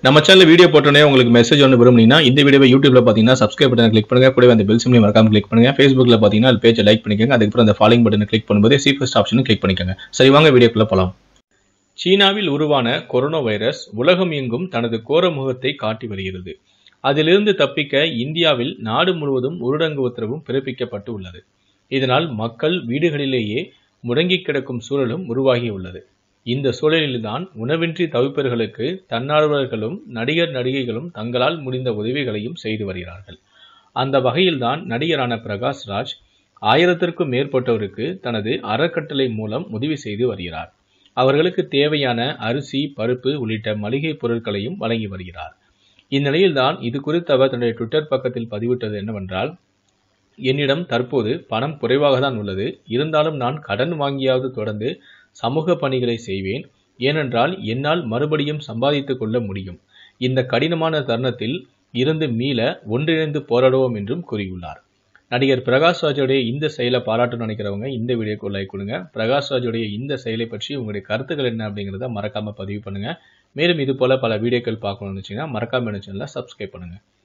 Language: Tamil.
நம்ம சேனல் வீடியோ போட்டோன்னே உங்களுக்கு மெசேஜ் ஒன்று விரும்புனீங்கன்னா இந்த வீடியோவை யூடியூப்ல பார்த்தீங்கன்னா சப்ஸ்கிரைப் பட்டன் கிளிக் பண்ணுங்க கூடவே அந்த பெல் சிம்லையும் மறக்காம கிளிக் பண்ணுங்க ஃபேஸ்புக்ல பார்த்தீங்கன்னா அது பேஜை லைக் பண்ணிக்கோங்க அதுக்கப்புறம் அந்த ஃபாலோயிங் பட்டனை கிளிக் பண்ணும்போது சி ஃபர்ஸ்ட் ஆப்ஷனும் கிளிக் பண்ணிக்கோங்க சரி வாங்க வீடியோக்குள்ள போலாம் சீனாவில் உருவான கொரோனா வைரஸ் உலகம் எங்கும் தனது கோர முகத்தை காட்டி வருகிறது அதிலிருந்து தப்பிக்க இந்தியாவில் நாடு முழுவதும் ஊரடங்கு உத்தரவும் பிறப்பிக்கப்பட்டு உள்ளது இதனால் மக்கள் வீடுகளிலேயே முடங்கி கிடக்கும் சூழலும் உருவாகியுள்ளது இந்த சூழலில்தான் உணவின்றி தவிப்பவர்களுக்கு தன்னார்வலர்களும் நடிகர் நடிகைகளும் தங்களால் முடிந்த உதவிகளையும் செய்து வருகிறார்கள் அந்த வகையில்தான் நடிகரான பிரகாஷ் ராஜ் ஆயிரத்திற்கும் மேற்பட்டோருக்கு தனது அறக்கட்டளை மூலம் உதவி செய்து வருகிறார் அவர்களுக்கு தேவையான அரிசி பருப்பு உள்ளிட்ட மளிகை பொருட்களையும் வழங்கி வருகிறார் இந்நிலையில்தான் இது குறித்து அவர் தன்னுடைய ட்விட்டர் பக்கத்தில் பதிவிட்டது என்னவென்றால் என்னிடம் தற்போது பணம் குறைவாக தான் உள்ளது இருந்தாலும் நான் கடன் வாங்கியாவது தொடர்ந்து சமூக பணிகளை செய்வேன் ஏனென்றால் என்னால் மறுபடியும் சம்பாதித்துக் கொள்ள முடியும் இந்த கடினமான தருணத்தில் இருந்து மீள ஒன்றிணைந்து போராடுவோம் என்றும் கூறியுள்ளார் நடிகர் பிரகாஷ் ராஜோடைய இந்த செயலை பாராட்டணும்னு நினைக்கிறவங்க இந்த வீடியோக்கு லைக் கொடுங்க பிரகாஷ் ராஜோடைய இந்த செயலை பற்றி உங்களுடைய கருத்துக்கள் என்ன அப்படிங்கிறத மறக்காம பதிவு பண்ணுங்க மேலும் இது போல பல வீடியோக்கள் பார்க்கணும்னு வச்சுன்னா மறக்காம என்ன சேனலை சப்ஸ்கிரைப் பண்ணுங்க